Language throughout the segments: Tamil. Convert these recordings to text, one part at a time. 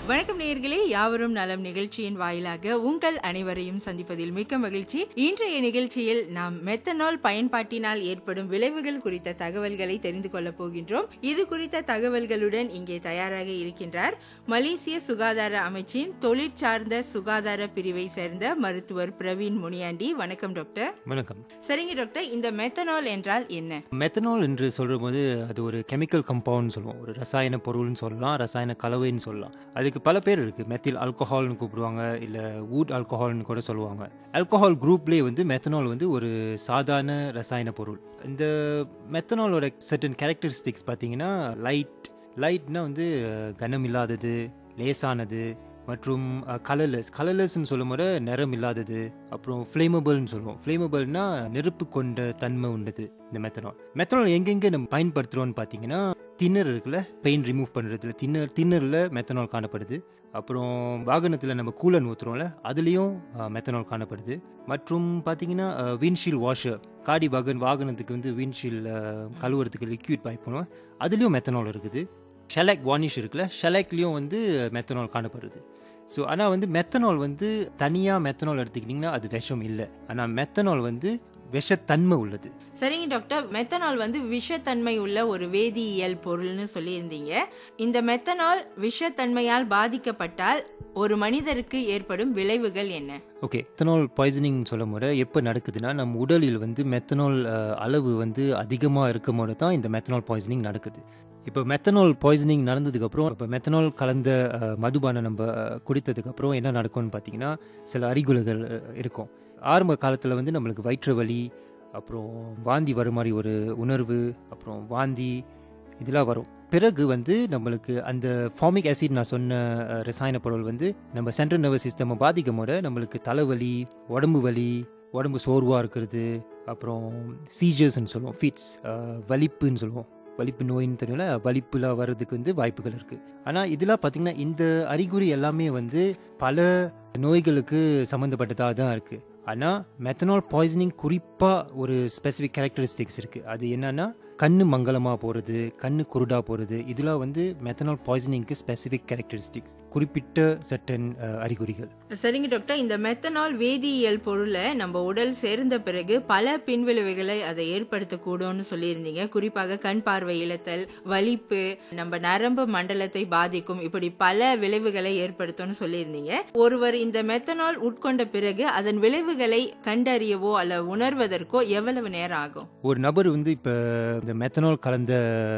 வணக்கம் நேயர்களே யாவரும் நலம் நிகழ்ச்சியின் வாயிலாக உங்கள் அனைவரையும் சந்திப்பதில் மிக்க மகிழ்ச்சி இன்றைய நிகழ்ச்சியில் நாம் மெத்தனால் பயன்பாட்டினால் ஏற்படும் விளைவுகள் குறித்த தகவல்களை தெரிந்து கொள்ளப் போகின்றோம் இது குறித்த தகவல்களுடன் இங்கே தயாராக இருக்கின்றார் மலேசிய சுகாதார அமைச்சின் தொழிற்சார்ந்த சுகாதார பிரிவை சேர்ந்த மருத்துவர் பிரவீன் முனியாண்டி வணக்கம் டாக்டர் வணக்கம் சரிங்க டாக்டர் இந்த மெத்தனால் என்றால் என்ன மெத்தனால் என்று சொல்லும்போது அது ஒரு கெமிக்கல் கம்பவுண்ட் சொல்லுவோம் ஒரு ரசாயன பொருள்னு சொல்லலாம் ரசாயன கலவைன்னு சொல்லலாம் அதுக்கு பல பேர் இருக்குது மெத்தில் ஆல்கஹால்னு கூப்பிடுவாங்க இல்லை வூட் ஆல்கஹால்னு கூட சொல்லுவாங்க ஆல்கஹால் குரூப்லேயே வந்து மெத்தனால் வந்து ஒரு சாதாரண ரசாயன பொருள் இந்த மெத்தனாலோட சர்டன் கேரக்டரிஸ்டிக்ஸ் பார்த்தீங்கன்னா லைட் லைட்னா வந்து அஹ், கனம் இல்லாதது லேசானது மற்றும் கலர்லெஸ் கலர்லெஸ்ன்னு சொல்லும் போது நிறம் இல்லாதது அப்புறம் ஃப்ளேமபிள்னு சொல்லுவோம் ஃப்ளேமபிள்னா நெருப்பு கொண்ட தன்மை உண்டது இந்த மெத்தனால் மெத்தனால் எங்கெங்கே நம்ம பயன்படுத்துகிறோம்னு பார்த்தீங்கன்னா தின்னர் இருக்குல்ல பெயின் ரிமூவ் பண்ணுறதுல தின்னர் தின்னரில் மெத்தனால் காணப்படுது அப்புறம் வாகனத்தில் நம்ம கூலன் ஊற்றுறோம்ல அதுலேயும் மெத்தனால் காணப்படுது மற்றும் பார்த்தீங்கன்னா விண்ஷீல் வாஷர் காடி வாகன் வாகனத்துக்கு வந்து விண்ஷீல் கழுவுறதுக்கு லிக்யூட் பாய்ப் பண்ணுவோம் அதுலேயும் மெத்தனால் இருக்குது ஷெலாக் வார்னிஷ் இருக்குல்ல ஷெலாக்லேயும் வந்து மெத்தனால் காணப்படுது ஸோ ஆனால் வந்து மெத்தனால் வந்து தனியாக மெத்தனால் எடுத்துக்கிட்டிங்கன்னா அது விஷம் இல்லை ஆனால் மெத்தனால் வந்து விஷத்தன்மை உள்ளது சரிங்க டாக்டர் மெத்தனால் வந்து விஷத்தன்மை உள்ள ஒரு வேதியியல் பொருள்னு சொல்லியிருந்தீங்க இந்த மெத்தனால் விஷத்தன்மையால் பாதிக்கப்பட்டால் ஒரு மனிதருக்கு ஏற்படும் விளைவுகள் என்ன ஓகே மெத்தனால் பாய்சனிங் சொல்லும் போது எப்போ நடக்குதுன்னா நம்ம உடலில் வந்து மெத்தனால் அஹ், அளவு வந்து அதிகமாக இருக்கும் போது தான் இந்த மெத்தனால் பாய்சனிங் நடக்குது இப்போ மெத்தனால் பாய்சனிங் நடந்ததுக்கப்புறம் இப்போ மெத்தனால் கலந்த அஹ், மதுபானம் நம்ம அஹ், குடித்ததுக்கப்புறம் என்ன நடக்கும்னு பார்த்தீங்கன்னா சில அறிகுறிகள் அஹ், இருக்கும் ஆரம்ப காலத்தில் வந்து நம்மளுக்கு வயிற்று வலி அப்புறம் வாந்தி வர மாதிரி ஒரு உணர்வு அப்புறம் வாந்தி இதெல்லாம் வரும் பிறகு வந்து நம்மளுக்கு அந்த ஃபார்மிக் ஆசிட் நான் சொன்ன அஹ், ரசாயன பொருள் வந்து நம்ம சென்ட்ரல் நர்வஸ் சிஸ்டம் பாதிக்கும் போது நம்மளுக்கு தலைவலி உடம்பு வலி உடம்பு சோர்வாக இருக்கிறது அப்புறம் சீஜர்ஸ்னு சொல்லுவோம் ஃபிட்ஸ் வலிப்புன்னு சொல்லுவோம் வலிப்பு நோயின்னு தெரியல வலிப்புலாம் வர்றதுக்கு வந்து வாய்ப்புகள் இருக்குது ஆனால் இதெல்லாம் பார்த்திங்கன்னா இந்த அறிகுறி எல்லாமே வந்து பல நோய்களுக்கு சம்மந்தப்பட்டதாக தான் இருக்குது ஆனால் மெத்தனால் பாய்சனிங் குறிப்பாக ஒரு ஸ்பெசிஃபிக் கேரக்டரிஸ்டிக்ஸ் இருக்குது அது என்னன்னா கண்ணு மங்கலமாக போகிறது கண்ணு குருடாக போகிறது இதெல்லாம் வந்து மெத்தனால் பாய்சனிங்க்கு ஸ்பெசிஃபிக் கேரக்டரிஸ்டிக்ஸ் குறிப்பிட்ட சட்டன் அறிகுறிகள் சரிங்க டாக்டர் இந்த மெத்தனால் வேதியியல் பொருளை நம்ம உடல் சேர்ந்த பிறகு பல பின்விளைவுகளை அதை ஏற்படுத்தக்கூடும்னு சொல்லியிருந்தீங்க குறிப்பாக கண் பார்வை இழத்தல் வலிப்பு நம்ம நரம்பு மண்டலத்தை பாதிக்கும் இப்படி பல விளைவுகளை ஏற்படுத்தும்னு சொல்லியிருந்தீங்க ஒருவர் இந்த மெத்தனால் உட்கொண்ட பிறகு அதன் விளைவுகளை கண்டறியவோ அல்ல உணர்வதற்கோ எவ்வளவு நேரம் ஆகும் ஒரு நபர் வந்து இப்போ இந்த மெத்தனால் கலந்த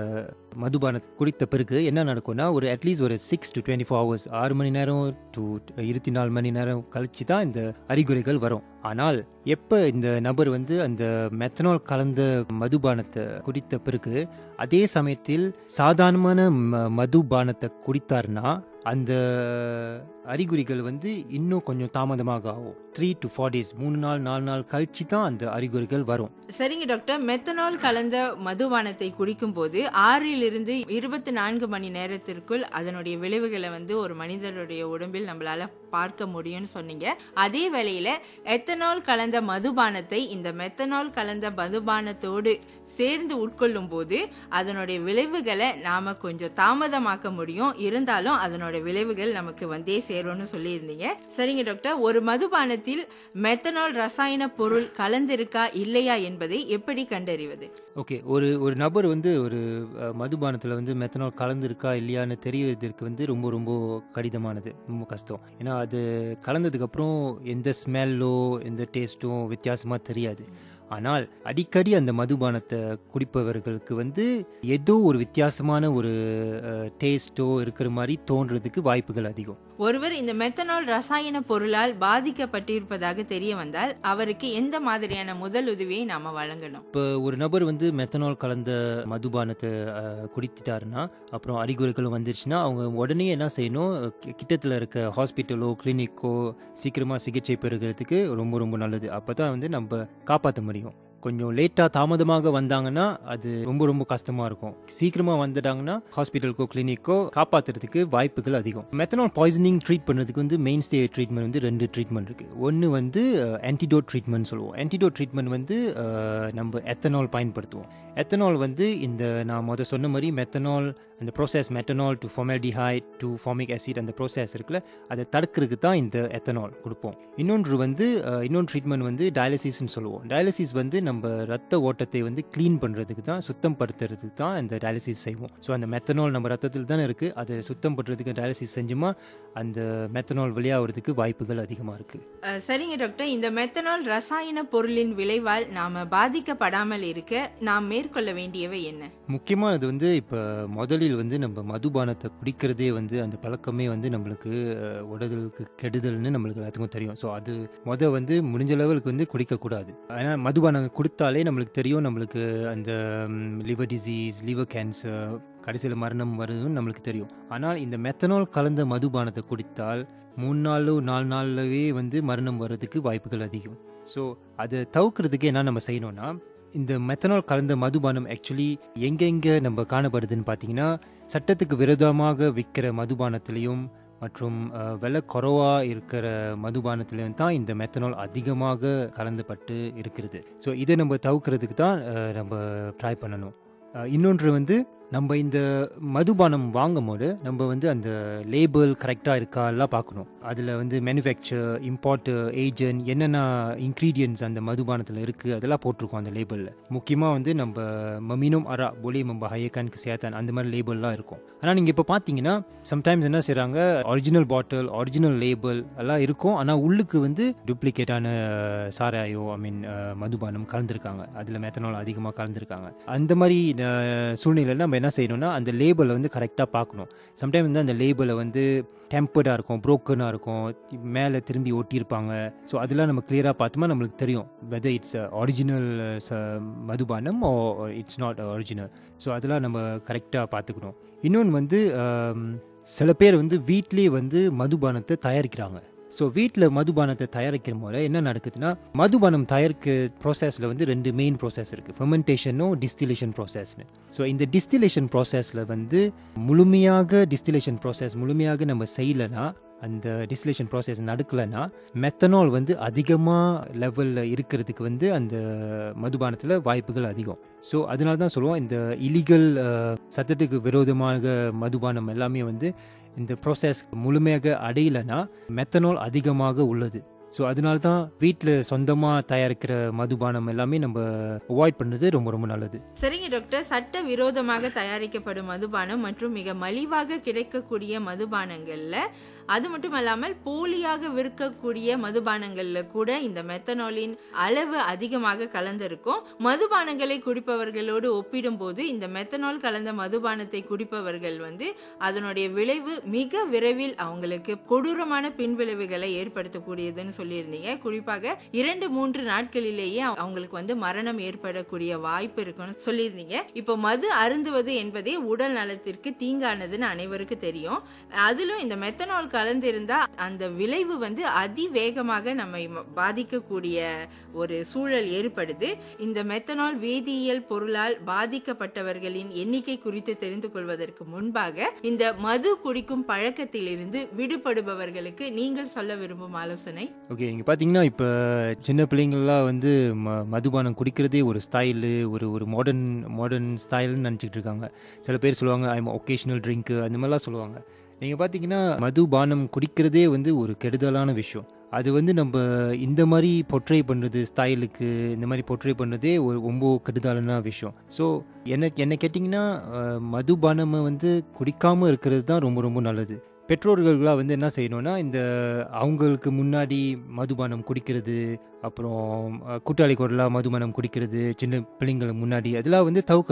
மதுபான குடித்த பிறகு என்ன நடக்கும்னா ஒரு அட்லீஸ்ட் ஒரு six to twenty four hours ஆறு மணி நேரம் டு இருபத்தி நாலு மணி நேரம் கழிச்சு தான் இந்த அறிகுறிகள் வரும் ஆனால் எப்போ இந்த நபர் வந்து அந்த மெத்தனால் கலந்த மதுபானத்தை குடித்த பிறகு அதே சமயத்தில் சாதாரணமான ம- மதுபானத்தை குடித்தார்னா அந்த அறிகுறிகள் வந்து இன்னும் கொஞ்சம் தாமதமாக ஆகும் த்ரீ டு ஃபோர் டேஸ் மூணு நாள் நாலு நாள் கழிச்சு தான் அந்த அறிகுறிகள் வரும் சரிங்க டாக்டர் மெத்தனால் கலந்த மதுபானத்தை குடிக்கும் போது ஆறிலிருந்து இருபத்தி நான்கு மணி நேரத்திற்குள் அதனுடைய விளைவுகளை வந்து ஒரு மனிதருடைய உடம்பில் நம்மளால பார்க்க முடியும்னு சொன்னீங்க அதே வேளையில எத்தனால் கலந்த மதுபானத்தை இந்த மெத்தனால் கலந்த மதுபானத்தோடு சேர்ந்து உட்கொள்ளும் போது அதனுடைய விளைவுகளை நாம கொஞ்சம் தாமதமாக்க முடியும் இருந்தாலும் அதனுடைய விளைவுகள் நமக்கு வந்தே சேரும்னு சொல்லியிருந்தீங்க சரிங்க டாக்டர் ஒரு மதுபானத்தில் மெத்தனால் ரசாயன பொருள் கலந்திருக்கா இல்லையா என்பதை எப்படி கண்டறிவது ஓகே ஒரு ஒரு நபர் வந்து ஒரு அஹ், மதுபானத்தில் வந்து மெத்தனால் கலந்துருக்கா இல்லையான்னு தெரியறதுக்கு வந்து ரொம்ப ரொம்ப கடினமானது ரொம்ப கஷ்டம் ஏன்னா அது கலந்ததுக்கப்புறம் எந்த ஸ்மெல்லோ எந்த டேஸ்ட்டும் வித்தியாசமாக தெரியாது ஆனால் அடிக்கடி அந்த மதுபானத்தை குடிப்பவர்களுக்கு வந்து ஏதோ ஒரு வித்தியாசமான ஒரு டேஸ்ட்டோ இருக்கிற மாதிரி தோன்றதுக்கு வாய்ப்புகள் அதிகம் ஒருவர் இந்த மெத்தனால் ரசாயன பொருளால் பாதிக்கப்பட்டிருப்பதாக தெரிய வந்தால் அவருக்கு எந்த மாதிரியான முதல் உதவியை நாம வழங்கணும் இப்போ ஒரு நபர் வந்து மெத்தனால் கலந்த மதுபானத்தை அஹ், குடித்துட்டாருன்னா அப்புறம் அறிகுறிகளும் வந்துருச்சுன்னா அவங்க உடனே என்ன செய்யணும் கி- கிட்டத்துல இருக்க ஹாஸ்பிட்டலோ கிளினிக்கோ சீக்கிரமாக சிகிச்சை பெறுகிறதுக்கு ரொம்ப ரொம்ப நல்லது அப்போ தான் வந்து நம்ம காப்பாற்ற முடியும் கொஞ்சம் லேட்டாக தாமதமாக வந்தாங்கன்னா அது ரொம்ப ரொம்ப கஷ்டமாக இருக்கும் சீக்கிரமாக வந்துட்டாங்கன்னா ஹாஸ்பிட்டலுக்கோ கிளினிக்கோ காப்பாற்றுறதுக்கு வாய்ப்புகள் அதிகம் மெத்தனால் பாய்சனிங் ட்ரீட் பண்ணுறதுக்கு வந்து மெயின் ஸ்டே ட்ரீட்மெண்ட் வந்து ரெண்டு ட்ரீட்மெண்ட் இருக்குது ஒன்று வந்து ஆன்டிடோட் ட்ரீட்மெண்ட் சொல்லுவோம் ஆன்டிடோட் ட்ரீட்மெண்ட் வந்து அஹ், நம்ம எத்தனால் பயன்படுத்துவோம் எத்தனால் வந்து இந்த நான் முத சொன்ன மாதிரி மெத்தனால் அந்த process methanol to formaldehyde to formic acid அந்த ப்ரோசஸ் இருக்குல்ல அதை தடுக்கிறதுக்கு தான் இந்த எத்தனால் கொடுப்போம் இன்னொன்று வந்து அஹ், இன்னொன்று ட்ரீட்மெண்ட் வந்து டயாலிசிஸ்னு சொல்லுவோம் டயாலிசிஸ் வந்து நம்ம ரத்த ஓட்டத்தை வந்து க்ளீன் பண்ணுறதுக்கு தான் சுத்தம் படுத்துறதுக்கு தான் இந்த டயாலிசிஸ் செய்வோம் ஸோ அந்த மெத்தனால் நம்ம ரத்தத்தில் தானே இருக்குது அதை சுத்தம் பண்ணுறதுக்கு டயாலிசிஸ் செஞ்சோமா அந்த மெத்தனால் வெளியாகிறதுக்கு வாய்ப்புகள் அதிகமாக இருக்குது அஹ், சரிங்க டாக்டர் இந்த மெத்தனால் ரசாயன பொருளின் விளைவால் நாம பாதிக்கப்படாமல் இருக்க நாம் மேற்கொள்ள வேண்டியவை என்ன முக்கியமானது வந்து இப்போ முதலில் வந்து நம்ம மதுபானத்தை குடிக்கிறதே வந்து அந்த பழக்கமே வந்து நம்மளுக்கு அஹ், உடலுக்கு கெடுதல்னு நம்மளுக்கு எல்லாத்துக்கும் தெரியும் ஸோ அது முத வந்து முடிஞ்ச லெவலுக்கு வந்து குடிக்கக்கூடாது ஆனால் மதுபானம் கொடுத்தாலே நம்மளுக்கு தெரியும் நம்மளுக்கு அந்த லிவர் டிசீஸ் லிவர் கேன்சர் கடைசியில் மரணம் வருதுன்னு நம்மளுக்கு தெரியும் ஆனால் இந்த மெத்தனால் கலந்த மதுபானத்தை குடித்தால் மூணு நாளோ நாலு நாள்லவே வந்து மரணம் வர்றதுக்கு வாய்ப்புகள் அதிகம் ஸோ அதை தவிர்க்கிறதுக்கு என்ன நம்ம செய்யணும்னா இந்த மெத்தனால் கலந்த மதுபானம் ஆக்சுவலி எங்கெங்கே நம்ம காணப்படுதுன்னு பார்த்தீங்கன்னா சட்டத்துக்கு விரோதமாக விற்கிற மதுபானத்திலையும் மற்றும் அஹ், விலை குறைவாக இருக்கிற மதுபானத்திலையும் தான் இந்த மெத்தனால் அதிகமாக கலந்துப்பட்டு இருக்கிறது ஸோ இதை நம்ம தவிர்க்கிறதுக்கு தான் அஹ், நம்ம ட்ரை பண்ணணும் அஹ், இன்னொன்று வந்து நம்ம இந்த மதுபானம் வாங்கும் போது நம்ம வந்து அந்த லேபிள் கரெக்டாக இருக்கா எல்லாம் பார்க்கணும் அதில் வந்து மேனுஃபேக்சர் இம்போர்ட்டர் ஏஜென்ட் என்னென்ன இன்க்ரீடியன்ட்ஸ் அந்த மதுபானத்தில் இருக்குது அதெல்லாம் போட்டிருக்கோம் அந்த லேபிளில் முக்கியமாக வந்து நம்ம மமீனும் அரா பொலி மம்ப ஹயக்கானுக்கு சேத்தான் அந்த மாதிரி லேபிள்லாம் இருக்கும் ஆனால் நீங்கள் இப்போ பார்த்தீங்கன்னா சம்டைம்ஸ் என்ன செய்கிறாங்க ஒரிஜினல் பாட்டில் ஒரிஜினல் லேபிள் எல்லாம் இருக்கும் ஆனால் உள்ளுக்கு வந்து டூப்ளிகேட்டான சாராயோ ஐ மீன் மதுபானம் கலந்துருக்காங்க அதில் மெத்தனால் அதிகமாக கலந்துருக்காங்க அந்த மாதிரி சூழ்நிலையில் நம்ம என்ன செய்யணும்னா அந்த லேபிளை வந்து கரெக்டாக பார்க்கணும் சம்டைம் வந்து அந்த லேபிளை வந்து டெம்பர்டாக இருக்கும் ப்ரோக்கனாக இருக்கும் மேலே திரும்பி ஒட்டியிருப்பாங்க ஸோ அதெல்லாம் நம்ம கிளியராக பார்த்தோமா நம்மளுக்கு தெரியும் வெதர் இட்ஸ் ஒரிஜினல் மதுபானம் oh it's not original so அதெல்லாம் நம்ம கரெக்டாக பார்த்துக்கணும் இன்னொன்று வந்து ஆம், சில பேர் வந்து வீட்டிலேயே வந்து மதுபானத்தை தயாரிக்கிறாங்க ஸோ வீட்டில் மதுபானத்தை தயாரிக்கிற முறை என்ன நடக்குதுன்னா மதுபானம் தயாரிக்க ப்ராசஸில் வந்து ரெண்டு மெயின் ப்ராசஸ் இருக்குது ஃபெர்மெண்டேஷனும் டிஸ்டிலேஷன் ப்ராசஸ்னு ஸோ இந்த டிஸ்டிலேஷன் ப்ராசஸில் வந்து முழுமையாக டிஸ்டிலேஷன் ப்ராசஸ் முழுமையாக நம்ம செய்யலைன்னா அந்த டிஸ்டிலேஷன் ப்ராசஸ் நடக்கலைன்னா மெத்தனால் வந்து அதிகமாக லெவலில் இருக்கிறதுக்கு வந்து அந்த மதுபானத்தில் வாய்ப்புகள் அதிகம் ஸோ அதனால தான் சொல்லுவோம் இந்த இலீகல் சட்டத்துக்கு விரோதமாக மதுபானம் எல்லாமே வந்து இந்த ப்ராசஸ் முழுமையாக அடையலைன்னா மெத்தனால் அதிகமாக உள்ளது ஸோ அதனால தான் வீட்டில் சொந்தமாக தயாரிக்கிற மதுபானம் எல்லாமே நம்ம அவாய்ட் பண்ணுறது ரொம்ப ரொம்ப நல்லது சரிங்க டாக்டர் சட்ட விரோதமாக தயாரிக்கப்படும் மதுபானம் மற்றும் மிக மலிவாக கிடைக்கக்கூடிய மதுபானங்கள்ல அது மட்டும் அல்லாமல் போலியாக விற்கக்கூடிய மதுபானங்கள்ல கூட இந்த மெத்தனாலின் அளவு அதிகமாக கலந்திருக்கும் மதுபானங்களை குடிப்பவர்களோடு ஒப்பிடும்போது இந்த மெத்தனால் கலந்த மதுபானத்தை குடிப்பவர்கள் வந்து அதனுடைய விளைவு மிக விரைவில் அவங்களுக்கு கொடூரமான பின்விளைவுகளை ஏற்படுத்தக்கூடியதுன்னு சொல்லியிருந்தீங்க குறிப்பாக இரண்டு மூன்று நாட்களிலேயே அவங்களுக்கு வந்து மரணம் ஏற்படக்கூடிய வாய்ப்பு இருக்குன்னு சொல்லியிருந்தீங்க இப்போ மது அருந்துவது என்பதே உடல் நலத்திற்கு தீங்கானதுன்னு அனைவருக்கும் தெரியும் அதிலும் இந்த மெத்தனால் கலந்திருந்தா அந்த விளைவு வந்து அதிவேகமாக நம்மை ம- பாதிக்கக்கூடிய ஒரு சூழல் ஏற்படுது இந்த மெத்தனால் வேதியியல் பொருளால் பாதிக்கப்பட்டவர்களின் எண்ணிக்கை குறித்து தெரிந்து கொள்வதற்கு முன்பாக இந்த மது குடிக்கும் பழக்கத்திலிருந்து விடுபடுபவர்களுக்கு நீங்கள் சொல்ல விரும்பும் ஆலோசனை ஓகே நீங்கள் பார்த்தீங்கன்னா இப்போ சின்ன பிள்ளைங்கள்லாம் வந்து ம மதுபானம் குடிக்கிறதே ஒரு ஸ்டைலு ஒரு ஒரு மாடர்ன் மாடர்ன் ஸ்டைல்னு நினச்சிக்கிட்டு இருக்காங்க சில பேர் சொல்லுவாங்க ஐம் ஒகேஷ்னல் ட்ரிங்க்கு அந்த மாதிரிலாம் சொல்லுவாங்க நீங்கள் பார்த்தீங்கன்னா மதுபானம் குடிக்கிறதே வந்து ஒரு கெடுதலான விஷயம் அது வந்து நம்ம இந்த மாதிரி பொட்ரை பண்ணுறது ஸ்டைலுக்கு இந்த மாதிரி பொட்ரை பண்ணுறதே ஒரு ரொம்ப கெடுதலான விஷயம் ஸோ என்ன என்ன கேட்டிங்கன்னா அஹ், மதுபானமை வந்து குடிக்காமல் இருக்கிறது தான் ரொம்ப ரொம்ப நல்லது பெற்றோர்கள்லாம் வந்து என்ன செய்யணும்னா இந்த அவங்களுக்கு முன்னாடி மதுபானம் குடிக்கிறது அப்புறம் அஹ், கூட்டாளி குரலாக மதுபானம் குடிக்கிறது சின்ன பிள்ளைங்களுக்கு முன்னாடி அதெல்லாம் வந்து தவிர்க்கணும்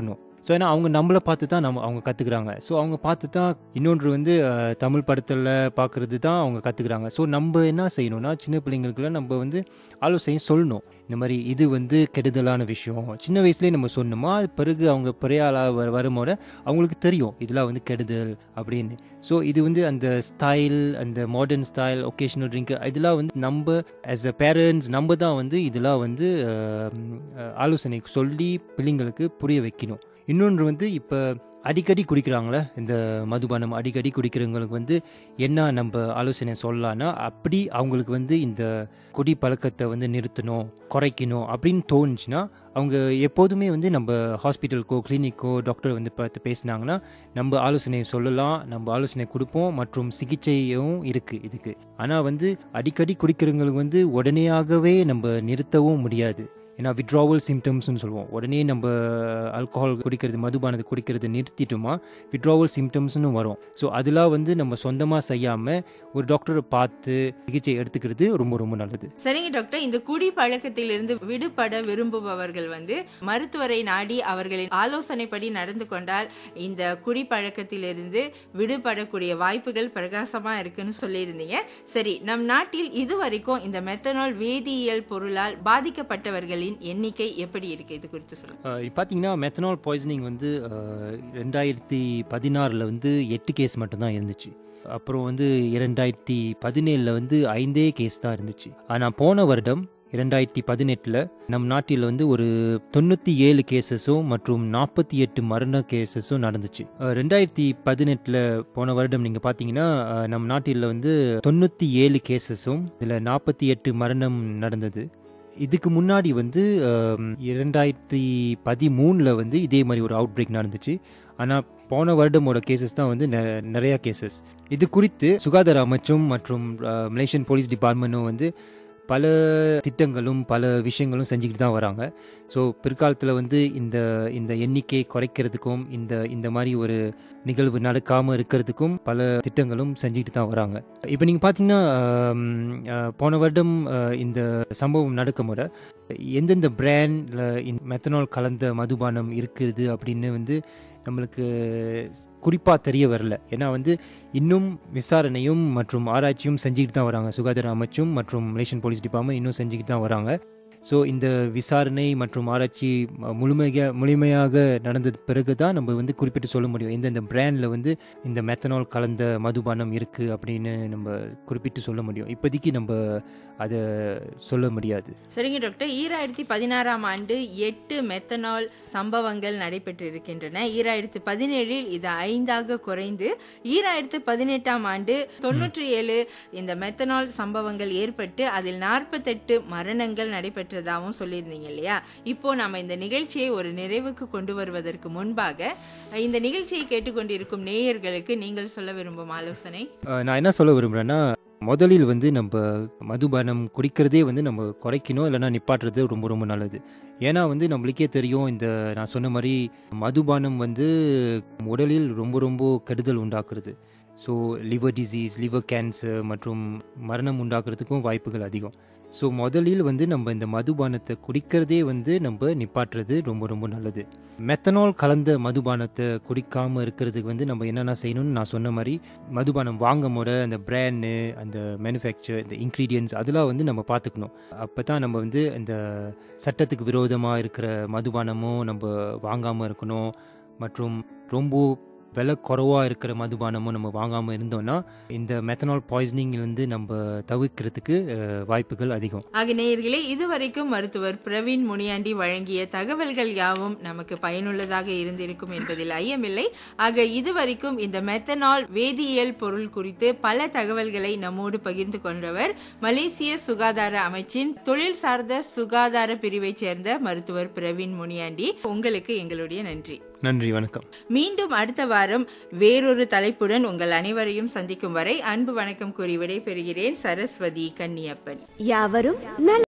ஸோ ஏன்னா அவங்க நம்மளை பார்த்து தான் நம்ம அவங்க கற்றுக்குறாங்க ஸோ அவங்க பார்த்து தான் இன்னொன்று வந்து அஹ், தமிழ் படத்தில் பார்க்குறது தான் அவங்க கற்றுக்குறாங்க ஸோ நம்ம என்ன செய்யணும்னா சின்ன பிள்ளைங்களுக்குலாம் நம்ம வந்து ஆலோசனை சொல்லணும் இந்த மாதிரி இது வந்து கெடுதலான விஷயம் சின்ன வயசுலேயே நம்ம சொன்னோமா அது பிறகு அவங்க பெரிய ஆளாக வர வரும்போது அவங்களுக்கு தெரியும் இதெல்லாம் வந்து கெடுதல் அப்படின்னு ஸோ இது வந்து அந்த ஸ்டைல் அந்த மாடர்ன் ஸ்டைல் ஒகேஷனல் ட்ரிங்க் இதெல்லாம் வந்து நம்ம ஆஸ் அ பேரண்ட்ஸ் நம்ம தான் வந்து இதெல்லாம் வந்து அஹ், அஹ், ஆலோசனை சொல்லி பிள்ளைங்களுக்கு புரிய வைக்கணும் இன்னொன்று வந்து இப்போ அடிக்கடி குடிக்கிறாங்களே இந்த மதுபானம் அடிக்கடி குடிக்கிறவங்களுக்கு வந்து என்ன நம்ம ஆலோசனை சொல்லலாம்னா அப்படி அவங்களுக்கு வந்து இந்த குடி பழக்கத்தை வந்து நிறுத்தணும் குறைக்கணும் அப்படின்னு தோணுச்சுன்னா அவங்க எப்போதுமே வந்து நம்ம ஹாஸ்பிட்டலுக்கோ கிளினிக்கோ டாக்டர் வந்து பார்த்து பேசினாங்கன்னா நம்ம ஆலோசனை சொல்லலாம் நம்ம ஆலோசனை கொடுப்போம் மற்றும் சிகிச்சையும் இருக்குது இதுக்கு ஆனால் வந்து அடிக்கடி குடிக்கிறவங்களுக்கு வந்து உடனேயாகவே நம்ம நிறுத்தவும் முடியாது ஏன்னா விட்ராவல் சிம்டம்ஸ்னு சொல்லுவோம் உடனே நம்ம ஆல்கஹால் குடிக்கிறது மதுபானத்தை குடிக்கிறது நிறுத்திட்டோமா விட்ராவல் சிம்டம்ஸ்னு வரும் ஸோ அதெல்லாம் வந்து நம்ம சொந்தமாக செய்யாமல் ஒரு டாக்டரை பார்த்து சிகிச்சை எடுத்துக்கிறது ரொம்ப ரொம்ப நல்லது சரிங்க டாக்டர் இந்த குடி பழக்கத்திலிருந்து விடுபட விரும்புபவர்கள் வந்து மருத்துவரை நாடி அவர்களின் ஆலோசனைப்படி நடந்து கொண்டால் இந்த குடி பழக்கத்திலிருந்து விடுபடக்கூடிய வாய்ப்புகள் பிரகாசமா இருக்குன்னு சொல்லியிருந்தீங்க சரி நம் நாட்டில் இதுவரைக்கும் இந்த மெத்தனால் வேதியியல் பொருளால் பாதிக்கப்பட்டவர்களின் எண்ணிக்கை எப்படி இருக்கு இது குறித்து சொல்லுங்க அஹ் இப்ப பார்த்தீங்கன்னா மெத்தனால் பாய்சனிங் வந்து அஹ், ரெண்டாயிரத்தி பதினாறில் வந்து எட்டு கேஸ் மட்டும்தான் இருந்துச்சு அப்புறம் வந்து இரண்டாயிரத்தி பதினேழில் வந்து ஐந்தே கேஸ் தான் இருந்துச்சு ஆனால் போன வருடம் இரண்டாயிரத்தி பதினெட்டில் நம் நாட்டில் வந்து ஒரு தொண்ணூற்றி ஏழு கேசஸும் மற்றும் நாற்பத்தி எட்டு மரண கேசஸும் நடந்துச்சு அஹ், ரெண்டாயிரத்தி பதினெட்டில் போன வருடம் நீங்கள் பார்த்தீங்கன்னா அஹ், நம் நாட்டில் வந்து தொண்ணூற்றி ஏழு கேசஸும் இதில் நாற்பத்தி எட்டு மரணம் நடந்தது இதுக்கு முன்னாடி வந்து ஆம், இரண்டாயிரத்தி பதிமூணில் வந்து இதே மாதிரி ஒரு அவுட் பிரேக் நடந்துச்சு ஆனால் போன வருடமோட கேசஸ் தான் வந்து நெ- நிறையா கேசஸ் இது குறித்து சுகாதார அமைச்சும் மற்றும் அஹ், மலேசியன் போலீஸ் டிபார்ட்மெண்ட்டும் வந்து பல திட்டங்களும் பல விஷயங்களும் செஞ்சுக்கிட்டு தான் வராங்க ஸோ பிற்காலத்தில் வந்து இந்த இந்த எண்ணிக்கை குறைக்கிறதுக்கும் இந்த இந்த மாதிரி ஒரு நிகழ்வு நடக்காமல் இருக்கிறதுக்கும் பல திட்டங்களும் செஞ்சுக்கிட்டு தான் வராங்க இப்போ நீங்கள் பார்த்தீங்கன்னா ஆம், அஹ், போன வருடம் அஹ், இந்த சம்பவம் நடக்கும் போது எந்தெந்த பிராண்டில் மெத்தனால் கலந்த மதுபானம் இருக்குது அப்படின்னு வந்து நம்மளுக்கு குறிப்பாக தெரிய வரல ஏன்னா வந்து இன்னும் விசாரணையும் மற்றும் ஆராய்ச்சியும் செஞ்சுக்கிட்டு தான் வராங்க சுகாதார அமைச்சும் மற்றும் மலேசியன் போலீஸ் டிபார்ட்மெண்ட் இன்னும் செஞ்சுக்கிட்டு தான் வராங்க ஸோ இந்த விசாரணை மற்றும் ஆராய்ச்சி ம- முழுமையாக முழுமையாக நடந்தது பிறகு தான் நம்ம வந்து குறிப்பிட்டு சொல்ல முடியும் எந்தெந்த பிராண்டில் வந்து இந்த மெத்தனால் கலந்த மதுபானம் இருக்குது அப்படின்னு நம்ம குறிப்பிட்டு சொல்ல முடியும் இப்போதைக்கு நம்ம அதை சொல்ல முடியாது சரிங்க டாக்டர் ஈராயிரத்தி பதினாறாம் ஆண்டு எட்டு மெத்தனால் சம்பவங்கள் நடைபெற்று இருக்கின்றன ஈராயிரத்தி பதினேழில் இது ஐந்தாக குறைந்து ஈராயிரத்து பதினெட்டாம் ஆண்டு தொன்னூற்றி ஏழு இந்த மெத்தனால் சம்பவங்கள் ஏற்பட்டு அதில் நாற்பத்தெட்டு மரணங்கள் நடைபெற்றதாகவும் சொல்லியிருந்தீங்க இல்லையா இப்போ நாம இந்த நிகழ்ச்சியை ஒரு நிறைவுக்கு கொண்டு வருவதற்கு முன்பாக இந்த நிகழ்ச்சியை கேட்டுக்கொண்டிருக்கும் நேயர்களுக்கு நீங்கள் சொல்ல விரும்பும் ஆலோசனை அஹ் நான் என்ன சொல்ல விரும்புகிறேன்னா முதலில் வந்து நம்ம மதுபானம் குடிக்கிறதே வந்து நம்ம குறைக்கணும் இல்லைன்னா நிப்பாட்டுறது ரொம்ப ரொம்ப நல்லது ஏன்னா வந்து நம்மளுக்கே தெரியும் இந்த நான் சொன்ன மாதிரி மதுபானம் வந்து உடலில் ரொம்ப ரொம்ப கெடுதல் உண்டாக்குறது so liver disease liver cancer மற்றும் மரணம் உண்டாக்குறதுக்கும் வாய்ப்புகள் அதிகம் ஸோ முதலில் வந்து நம்ம இந்த மதுபானத்தை குடிக்கிறதே வந்து நம்ம நிப்பாட்டுறது ரொம்ப ரொம்ப நல்லது மெத்தனால் கலந்த மதுபானத்தை குடிக்காமல் இருக்கிறதுக்கு வந்து நம்ம என்னென்ன செய்யணும்னு நான் சொன்ன மாதிரி மதுபானம் வாங்கும் முறை அந்த பிராண்டு அந்த மேனுஃபேக்சர் இந்த இன்க்ரீடியன்ஸ் அதெல்லாம் வந்து நம்ம பார்த்துக்கணும் அப்போ தான் நம்ம வந்து இந்த சட்டத்துக்கு விரோதமாக இருக்கிற மதுபானமும் நம்ம வாங்காமல் இருக்கணும் மற்றும் ரொம்ப விலை குறைவாக இருக்கிற மதுபானமும் நம்ம வாங்காமல் இருந்தோம்னா இந்த மெத்தனால் பாய்சனிங்லேருந்து நம்ம தவிர்க்கிறதுக்கு அஹ், வாய்ப்புகள் அதிகம் ஆக நேயர்களே இதுவரைக்கும் மருத்துவர் பிரவீன் முனியாண்டி வழங்கிய தகவல்கள் யாவும் நமக்கு பயனுள்ளதாக இருந்திருக்கும் என்பதில் ஐயமில்லை ஆக இதுவரைக்கும் இந்த மெத்தனால் வேதியியல் பொருள் குறித்து பல தகவல்களை நம்மோடு பகிர்ந்து கொண்டவர் மலேசிய சுகாதார அமைச்சின் தொழில் சார்ந்த சுகாதார பிரிவைச் சேர்ந்த மருத்துவர் பிரவீன் முனியாண்டி உங்களுக்கு எங்களுடைய நன்றி நன்றி வணக்கம் மீண்டும் அடுத்த வாரம் வேறொரு தலைப்புடன் உங்கள் அனைவரையும் சந்திக்கும் வரை அன்பு வணக்கம் கூறி விடைபெறுகிறேன் சரஸ்வதி கன்னியப்பன் யாவரும் நல